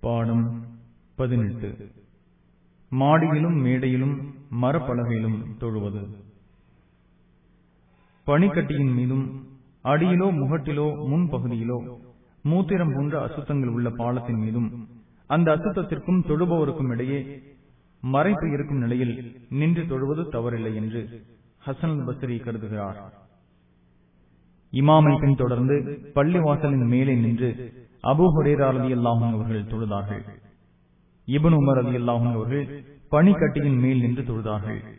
பாடம் பதினெட்டு மாடியிலும் மேடையிலும் மரப்பலகையிலும் தொழுவது பனிக்கட்டியின் மீதும் அடியிலோ முகட்டிலோ முன்பகுதியிலோ மூத்திரம் போன்ற அசுத்தங்கள் உள்ள பாலத்தின் மீதும் அந்த அசுத்தத்திற்கும் தொழுபவருக்கும் இடையே மறைப்பு இருக்கும் நிலையில் நின்று தொழுவது தவறில்லை என்று ஹசன் பஸ்ரி கருதுகிறார் இமாமை பின் தொடர்ந்து பள்ளிவாசலின் மேலே நின்று அபு ஹுரேரா அலி அல்லாஹும் அவர்கள் தொழுதார்கள் இபன் உமர் அலி அல்லாஹும் அவர்கள் பனிக்கட்டியின் மேல் நின்று தொழுதார்கள்